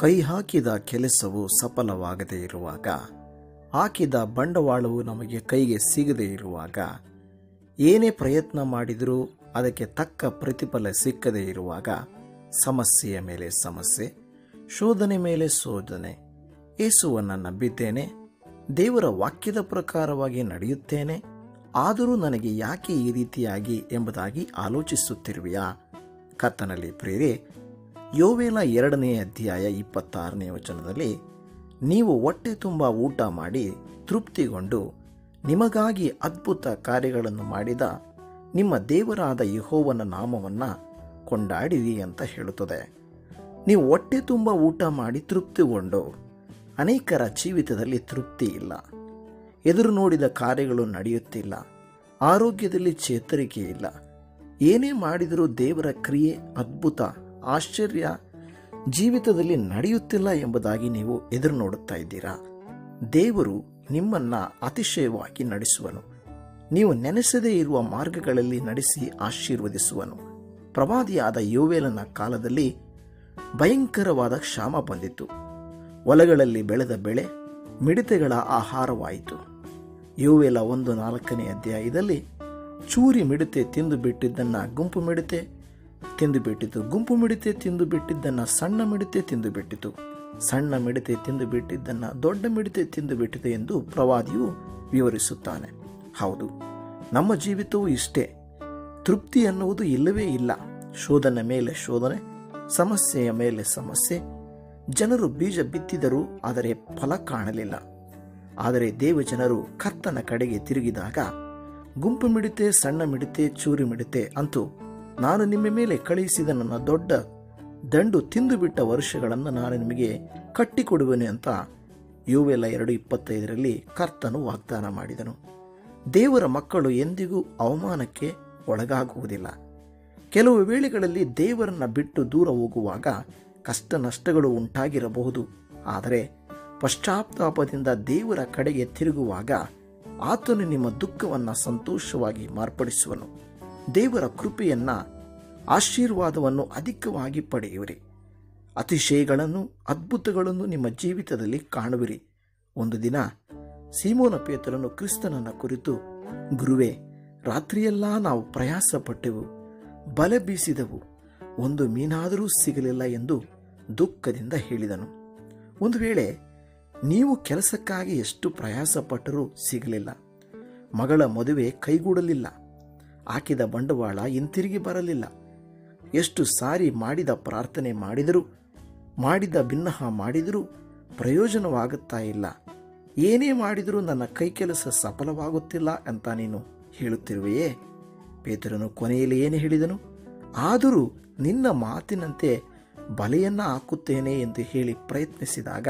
ಕೈ ಹಾಕಿದ ಕೆಲಸವು ಸಫಲವಾಗದೇ ಇರುವಾಗ ಹಾಕಿದ ಬಂಡವಾಳವು ನಮಗೆ ಕೈಗೆ ಸಿಗದೇ ಇರುವಾಗ ಏನೇ ಪ್ರಯತ್ನ ಮಾಡಿದರೂ ಅದಕ್ಕೆ ತಕ್ಕ ಪ್ರತಿಫಲ ಸಿಕ್ಕದೇ ಇರುವಾಗ ಸಮಸ್ಯೆಯ ಮೇಲೆ ಸಮಸ್ಯೆ ಶೋಧನೆ ಮೇಲೆ ಶೋಧನೆ ಯೇಸುವನ್ನು ನಂಬಿದ್ದೇನೆ ದೇವರ ವಾಕ್ಯದ ಪ್ರಕಾರವಾಗಿ ನಡೆಯುತ್ತೇನೆ ಆದರೂ ನನಗೆ ಯಾಕೆ ಈ ರೀತಿಯಾಗಿ ಎಂಬುದಾಗಿ ಆಲೋಚಿಸುತ್ತಿರುವೆಯಾ ಕರ್ತನಲ್ಲಿ ಪ್ರೇರೆ ಯೋವೇಲ ಎರಡನೇ ಅಧ್ಯಾಯ ಇಪ್ಪತ್ತಾರನೇ ವಚನದಲ್ಲಿ ನೀವು ಹೊಟ್ಟೆ ತುಂಬ ಊಟ ಮಾಡಿ ತೃಪ್ತಿಗೊಂಡು ನಿಮಗಾಗಿ ಅದ್ಭುತ ಕಾರ್ಯಗಳನ್ನು ಮಾಡಿದ ನಿಮ್ಮ ದೇವರಾದ ಯಹೋವನ ನಾಮವನ್ನು ಕೊಂಡಾಡಿರಿ ಅಂತ ಹೇಳುತ್ತದೆ ನೀವು ಹೊಟ್ಟೆ ತುಂಬ ಊಟ ಮಾಡಿ ತೃಪ್ತಿಗೊಂಡು ಅನೇಕರ ಜೀವಿತದಲ್ಲಿ ತೃಪ್ತಿ ಇಲ್ಲ ಎದುರು ನೋಡಿದ ಕಾರ್ಯಗಳು ನಡೆಯುತ್ತಿಲ್ಲ ಆರೋಗ್ಯದಲ್ಲಿ ಚೇತರಿಕೆ ಇಲ್ಲ ಏನೇ ಮಾಡಿದರೂ ದೇವರ ಕ್ರಿಯೆ ಅದ್ಭುತ ಆಶ್ಚರ್ಯ ಜೀವಿತದಲ್ಲಿ ನಡೆಯುತ್ತಿಲ್ಲ ಎಂಬುದಾಗಿ ನೀವು ಎದುರು ನೋಡುತ್ತಾ ಇದ್ದೀರಾ ದೇವರು ನಿಮ್ಮನ್ನ ಅತಿಶಯವಾಗಿ ನಡೆಸುವನು ನೀವು ನೆನೆಸದೇ ಇರುವ ಮಾರ್ಗಗಳಲ್ಲಿ ನಡೆಸಿ ಆಶೀರ್ವದಿಸುವನು ಪ್ರವಾದಿಯಾದ ಯೋವೇಲನ ಕಾಲದಲ್ಲಿ ಭಯಂಕರವಾದ ಕ್ಷಾಮ ಬಂದಿತು ಹೊಲಗಳಲ್ಲಿ ಬೆಳೆದ ಬೆಳೆ ಮಿಡತೆಗಳ ಆಹಾರವಾಯಿತು ಯೋವೇಲ ಒಂದು ನಾಲ್ಕನೇ ಅಧ್ಯಾಯದಲ್ಲಿ ಚೂರಿ ಮಿಡತೆ ತಿಂದು ಬಿಟ್ಟಿದ್ದನ್ನು ಗುಂಪು ಮಿಡತೆ ತಿಂದು ಬಿಟ್ಟಿತು ಗುಂಪು ಮಿಡತೆ ತಿಂದು ಬಿಟ್ಟಿದ್ದನ್ನು ಸಣ್ಣ ಮಿಡತೆ ತಿಂದು ಬಿಟ್ಟಿತು ಸಣ್ಣ ಮಿಡತೆ ತಿಂದು ಬಿಟ್ಟಿದ್ದನ್ನು ದೊಡ್ಡ ಮಿಡತೆ ತಿಂದು ಬಿಟ್ಟಿತು ಎಂದು ಪ್ರವಾದಿಯು ವಿವರಿಸುತ್ತಾನೆ ಹೌದು ನಮ್ಮ ಜೀವಿತವೂ ಇಷ್ಟೇ ತೃಪ್ತಿ ಅನ್ನುವುದು ಇಲ್ಲವೇ ಇಲ್ಲ ಶೋಧನೆ ಮೇಲೆ ಶೋಧನೆ ಸಮಸ್ಯೆಯ ಮೇಲೆ ಸಮಸ್ಯೆ ಜನರು ಬೀಜ ಬಿತ್ತಿದರೂ ಆದರೆ ಫಲ ಕಾಣಲಿಲ್ಲ ಆದರೆ ದೇವಜನರು ಕರ್ತನ ಕಡೆಗೆ ತಿರುಗಿದಾಗ ಗುಂಪು ಮಿಡಿತೆ ಸಣ್ಣ ಮಿಡಿತೆ ಚೂರಿ ಮಿಡಿತೆ ಅಂತೂ ನಾನು ನಿಮ್ಮ ಮೇಲೆ ಕಳುಹಿಸಿದ ನನ್ನ ದೊಡ್ಡ ದಂಡು ತಿಂದು ಬಿಟ್ಟ ವರ್ಷಗಳನ್ನು ನಾನು ನಿಮಗೆ ಕಟ್ಟಿಕೊಡುವೆನು ಅಂತ ಯುವೆಲ್ಲ ಎರಡು ಇಪ್ಪತ್ತೈದರಲ್ಲಿ ಕರ್ತನು ವಾಗ್ದಾನ ಮಾಡಿದನು ದೇವರ ಮಕ್ಕಳು ಎಂದಿಗೂ ಅವಮಾನಕ್ಕೆ ಒಳಗಾಗುವುದಿಲ್ಲ ಕೆಲವು ವೇಳೆಗಳಲ್ಲಿ ದೇವರನ್ನ ಬಿಟ್ಟು ದೂರ ಹೋಗುವಾಗ ಕಷ್ಟ ನಷ್ಟಗಳು ಉಂಟಾಗಿರಬಹುದು ಆದರೆ ಪಶ್ಚಾತ್ತಾಪದಿಂದ ದೇವರ ಕಡೆಗೆ ತಿರುಗುವಾಗ ಆತನು ನಿಮ್ಮ ದುಃಖವನ್ನು ಸಂತೋಷವಾಗಿ ಮಾರ್ಪಡಿಸುವನು ದೇವರ ಕೃಪೆಯನ್ನ ಆಶೀರ್ವಾದವನ್ನು ಅಧಿಕವಾಗಿ ಪಡೆಯುವಿರಿ ಅತಿಶಯಗಳನ್ನು ಅದ್ಭುತಗಳನ್ನು ನಿಮ್ಮ ಜೀವಿತದಲ್ಲಿ ಕಾಣುವಿರಿ ಒಂದು ದಿನ ಸೀಮೋನ ಪೇತ್ರನು ಕ್ರಿಸ್ತನನ್ನ ಕುರಿತು ಗುರುವೇ ರಾತ್ರಿಯೆಲ್ಲ ನಾವು ಪ್ರಯಾಸ ಪಟ್ಟೆವು ಬಲೆ ಬೀಸಿದೆವು ಒಂದು ಮೀನಾದರೂ ಸಿಗಲಿಲ್ಲ ಎಂದು ದುಃಖದಿಂದ ಹೇಳಿದನು ಒಂದು ವೇಳೆ ನೀವು ಕೆಲಸಕ್ಕಾಗಿ ಎಷ್ಟು ಪ್ರಯಾಸ ಪಟ್ಟರೂ ಸಿಗಲಿಲ್ಲ ಮಗಳ ಮದುವೆ ಕೈಗೂಡಲಿಲ್ಲ ಹಾಕಿದ ಬಂಡವಾಳ ಹಿಂತಿರುಗಿ ಬರಲಿಲ್ಲ ಎಷ್ಟು ಸಾರಿ ಮಾಡಿದ ಪ್ರಾರ್ಥನೆ ಮಾಡಿದರೂ ಮಾಡಿದ ಭಿನ್ನಹ ಮಾಡಿದರೂ ಪ್ರಯೋಜನವಾಗುತ್ತಾ ಇಲ್ಲ ಏನೇ ಮಾಡಿದರೂ ನನ್ನ ಕೈ ಕೆಲಸ ಸಫಲವಾಗುತ್ತಿಲ್ಲ ಅಂತ ನೀನು ಹೇಳುತ್ತಿರುವೆಯೇ ಪೇತ್ರನು ಕೊನೆಯಲ್ಲಿ ಏನು ಹೇಳಿದನು ಆದರೂ ನಿನ್ನ ಮಾತಿನಂತೆ ಬಲೆಯನ್ನ ಹಾಕುತ್ತೇನೆ ಎಂದು ಹೇಳಿ ಪ್ರಯತ್ನಿಸಿದಾಗ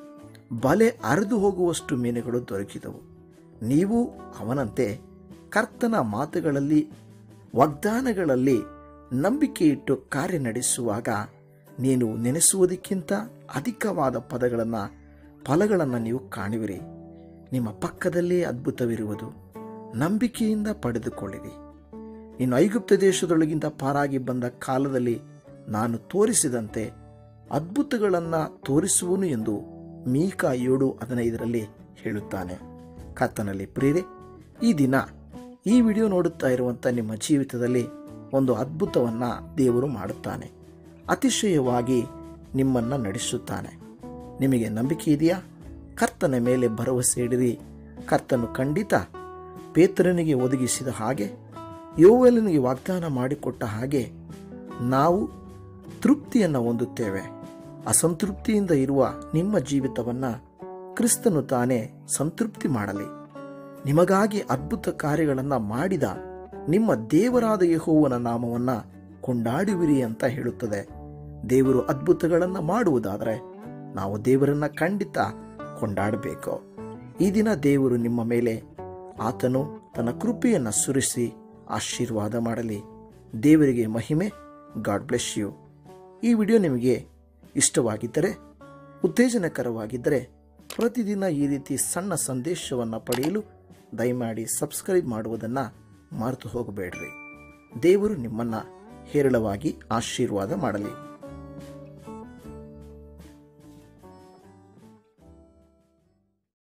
ಬಲೆ ಅರಿದು ಹೋಗುವಷ್ಟು ಮೀನುಗಳು ದೊರಕಿದವು ನೀವು ಅವನಂತೆ ಕರ್ತನ ಮಾತುಗಳಲ್ಲಿ ವಾಗ್ದಾನಗಳಲ್ಲಿ ನಂಬಿಕೆ ಇಟ್ಟು ಕಾರ್ಯ ನಡೆಸುವಾಗ ನೀನು ನೆನೆಸುವುದಕ್ಕಿಂತ ಅಧಿಕವಾದ ಪದಗಳನ್ನು ಫಲಗಳನ್ನು ನೀವು ಕಾಣುವಿರಿ ನಿಮ್ಮ ಪಕ್ಕದಲ್ಲೇ ಅದ್ಭುತವಿರುವುದು ನಂಬಿಕೆಯಿಂದ ಪಡೆದುಕೊಳ್ಳಿರಿ ನೀನು ಐಗುಪ್ತ ದೇಶದೊಳಗಿಂದ ಪಾರಾಗಿ ಬಂದ ಕಾಲದಲ್ಲಿ ನಾನು ತೋರಿಸಿದಂತೆ ಅದ್ಭುತಗಳನ್ನು ತೋರಿಸುವನು ಎಂದು ಮೀಕ ಏಳು ಹದಿನೈದರಲ್ಲಿ ಹೇಳುತ್ತಾನೆ ಕರ್ತನಲ್ಲಿ ಪ್ರೇರೆ ಈ ದಿನ ಈ ವಿಡಿಯೋ ನೋಡುತ್ತಾ ಇರುವಂಥ ನಿಮ್ಮ ಜೀವಿತದಲ್ಲಿ ಒಂದು ಅದ್ಭುತವನ್ನು ದೇವರು ಮಾಡುತ್ತಾನೆ ಅತಿಶಯವಾಗಿ ನಿಮ್ಮನ್ನು ನಡೆಸುತ್ತಾನೆ ನಿಮಗೆ ನಂಬಿಕೆ ಇದೆಯಾ ಕರ್ತನ ಮೇಲೆ ಭರವಸೆ ಇಡಿರಿ ಕರ್ತನು ಖಂಡಿತ ಪೇತ್ರನಿಗೆ ಒದಗಿಸಿದ ಹಾಗೆ ಯೋವಲನಿಗೆ ವಾಗ್ದಾನ ಮಾಡಿಕೊಟ್ಟ ಹಾಗೆ ನಾವು ತೃಪ್ತಿಯನ್ನು ಹೊಂದುತ್ತೇವೆ ಅಸಂತೃಪ್ತಿಯಿಂದ ಇರುವ ನಿಮ್ಮ ಜೀವಿತವನ್ನು ಕ್ರಿಸ್ತನು ತಾನೇ ಸಂತೃಪ್ತಿ ಮಾಡಲಿ ನಿಮಗಾಗಿ ಅದ್ಭುತ ಕಾರ್ಯಗಳನ್ನು ಮಾಡಿದ ನಿಮ್ಮ ದೇವರಾದ ಯಹೋವನ ನಾಮವನ್ನು ಕೊಂಡಾಡುವಿರಿ ಅಂತ ಹೇಳುತ್ತದೆ ದೇವರು ಅದ್ಭುತಗಳನ್ನು ಮಾಡುವುದಾದರೆ ನಾವು ದೇವರನ್ನ ಖಂಡಿತ ಕೊಂಡಾಡಬೇಕು ಈ ದಿನ ದೇವರು ನಿಮ್ಮ ಮೇಲೆ ಆತನು ತನ್ನ ಕೃಪೆಯನ್ನು ಸುರಿಸಿ ಆಶೀರ್ವಾದ ಮಾಡಲಿ ದೇವರಿಗೆ ಮಹಿಮೆ ಗಾಡ್ ಬ್ಲೆಸ್ ಯು ಈ ವಿಡಿಯೋ ನಿಮಗೆ ಇಷ್ಟವಾಗಿದ್ದರೆ ಉತ್ತೇಜನಕರವಾಗಿದ್ದರೆ ಪ್ರತಿದಿನ ಈ ರೀತಿ ಸಣ್ಣ ಸಂದೇಶವನ್ನು ಪಡೆಯಲು ದಯಮಾಡಿ ಸಬ್ಸ್ಕ್ರೈಬ್ ಮಾಡುವುದನ್ನು ಮರೆತು ಹೋಗಬೇಡ್ರಿ ದೇವರು ನಿಮ್ಮನ್ನು ಹೇರಳವಾಗಿ ಆಶೀರ್ವಾದ ಮಾಡಲಿ